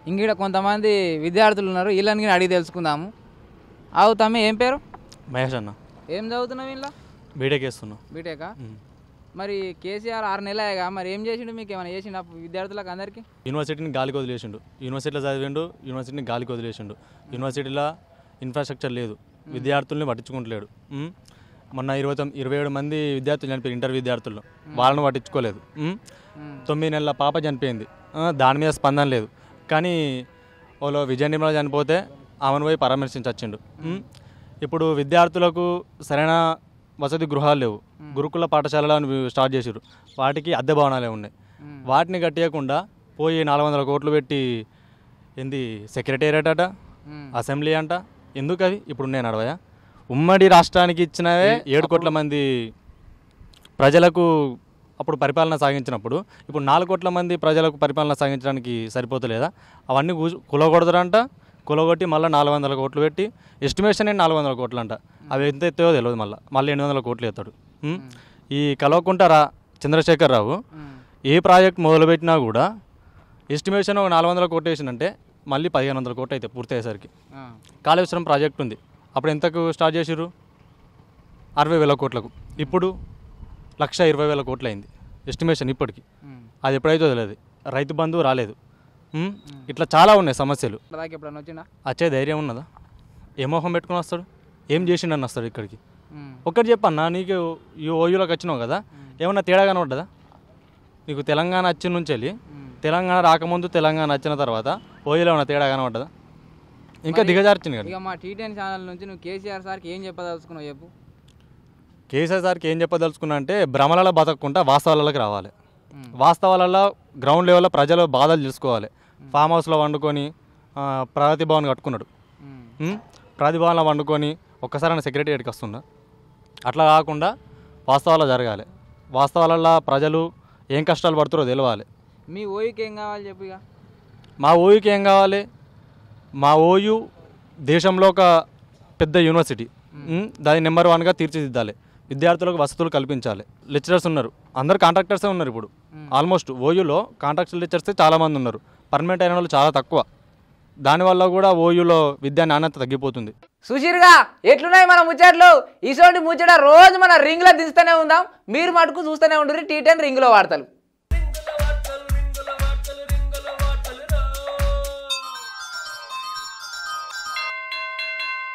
ఇంకీడ కొంతమంది విద్యార్థులు ఉన్నారు వీళ్ళని కూడా అడిగి తెలుసుకుందాము అవు తమ్మి ఏం పేరు మహేష్ అన్న ఏం చదువుతున్నావు వీళ్ళ బీటెక్ వేస్తున్నా బీటెకా మరి కేసీఆర్ ఆరు నెలలేగా మరి ఏం చేసిండు మీకు ఏమైనా చేసిండు విద్యార్థులకు అందరికీ యూనివర్సిటీని గాలికి వదిలేసిండు యూనివర్సిటీలో చదివిండు యూనివర్సిటీని గాలికి వదిలేసిండు యూనివర్సిటీలో ఇన్ఫ్రాస్ట్రక్చర్ లేదు విద్యార్థుల్ని పట్టించుకుంటలేడు ఉమ్. మొన్న ఇరవై తొమ్మిది ఇరవై ఏడు మంది విద్యార్థులు చనిపోయారు ఇంటర్ విద్యార్థులు వాళ్ళని పట్టించుకోలేదు ఉమ్. తొమ్మిది నెలల పాప చనిపోయింది ఆ, దాని మీద స్పందన లేదు కానీ వాళ్ళు విజయ నిర్మల చనిపోతే ఆమెను పోయి పరామర్శించొచ్చిండు ఉమ్. ఇప్పుడు విద్యార్థులకు సరైన వసతి గృహాలు లేవు గురుకుల పాఠశాలలు అని స్టార్ట్ చేసారు వాటికి అద్దె భవనాలే ఉన్నాయి వాటిని కట్టేయకుండా పోయి నాలుగు వందల కోట్లు పెట్టి ఏంది సెక్రటేరియట్ అట అసెంబ్లీ అంట ఎందుకు అవి ఇప్పుడు నేను అడవయా ఉమ్మడి రాష్ట్రానికి ఇచ్చినవే ఏడు కోట్ల మంది ప్రజలకు అప్పుడు పరిపాలన సాగించినప్పుడు ఇప్పుడు నాలుగు కోట్ల మంది ప్రజలకు పరిపాలన సాగించడానికి సరిపోతలేదా అవన్నీ కూసు- కులగొడతారంట కులగొట్టి మళ్ళీ నాలుగు వందల కోట్లు పెట్టి ఎస్టిమేషన్ నాలుగు వందల కోట్లు అంట అవి ఎంత ఎత్తాయో తెలియదు మళ్ళీ మళ్ళీ ఎనిమిది వందల కోట్లు ఎత్తాడు ఉమ్. ఈ కలవకుంట రా చంద్రశేఖర్ రావు ఏ ప్రాజెక్ట్ మొదలుపెట్టినా కూడా ఎస్టిమేషన్ ఒక నాలుగు వందల కోట్లు వేసిందంటే మళ్ళీ పదిహేను వందల కోట్లు అయితే పూర్తి అయ్యేసరికి కాళేశ్వరం ప్రాజెక్ట్ ఉంది అప్పుడు ఎంతకు స్టార్ట్ చేసిర్రు అరవై వేల కోట్లకు ఇప్పుడు లక్ష ఇరవై వేల కోట్లు అయింది ఎస్టిమేషన్ ఇప్పటికి అది ఎప్పుడైతే తెలియదు రైతు బంధువు రాలేదు ఉమ్, ఇట్లా చాలా ఉన్నాయి సమస్యలు దాకా ఎప్పుడన్నా వచ్చిండా వచ్చే ధైర్యం ఉన్నదా ఏ మొహం పెట్టుకుని వస్తాడు ఏం చేసిండని వస్తాడు ఇక్కడికి ఉమ్. ఒక్కటి చెప్పన్నా నీకు ఈ ఓయూలోకి వచ్చినావు కదా ఏమన్నా తేడా కనబడ్డదా నీకు తెలంగాణ వచ్చిన నుంచి వెళ్ళి తెలంగాణ రాకముందు తెలంగాణ వచ్చిన తర్వాత ఓయూలో ఉన్న తేడా కనబడ్డదా ఇంకా దిగజార్చింది కదా ఇక మా టీ టెన్ ఛానల్ నుంచి నువ్వు కేసీఆర్ సార్కి ఏం చెప్పదలుచుకున్నావు చెప్పు కేసీఆర్ సార్కి ఏం చెప్పదలుచుకున్నా అంటే భ్రమలలో బతకకుండా వాస్తవాలలోకి రావాలి వాస్తవాలలో గ్రౌండ్ లెవెల్లో ప్రజలు బాధలు తెలుసుకోవాలి ఫామ్ హౌస్లో వండుకొని ఆ, ప్రగతి భవన్ కట్టుకున్నాడు ఉమ్. ఉమ్, ప్రగతి భవన్లో వండుకొని ఒక్కసారి సెక్రటరియట్కి వస్తుందా అట్లా కాకుండా వాస్తవాలు జరగాలి వాస్తవాలలో ప్రజలు ఏం కష్టాలు పడుతారో తెలవాలి మీ ఓయికి ఏం కావాలి చెప్పు ఇక మా ఓయూకి ఏం కావాలి మా ఓయూ దేశంలో ఒక పెద్ద యూనివర్సిటీ ఉమ్, దాని నెంబర్ వన్గా తీర్చిదిద్దాలి విద్యార్థులకు వసతులు కల్పించాలి లెక్చరర్స్ ఉన్నారు అందరు కాంట్రాక్టర్సే ఉన్నారు ఇప్పుడు ఆల్మోస్ట్ ఓయూలో కాంట్రాక్టర్ లెక్చర్సే చాలామంది ఉన్నారు పర్మనెంట్ అయిన వాళ్ళు చాలా తక్కువ దానివల్ల కూడా ఓయూలో విద్యా నాణ్యత తగ్గిపోతుంది సుశీర్గా ఎట్లున్నాయి మన ముచ్చట్లు ఇటువంటి ముచ్చట రోజు మన రింగ్లో దించుతూనే ఉందాం మీరు మటుకు చూస్తూనే ఉండరు టీ టెన్ రింగ్లో వాడతారు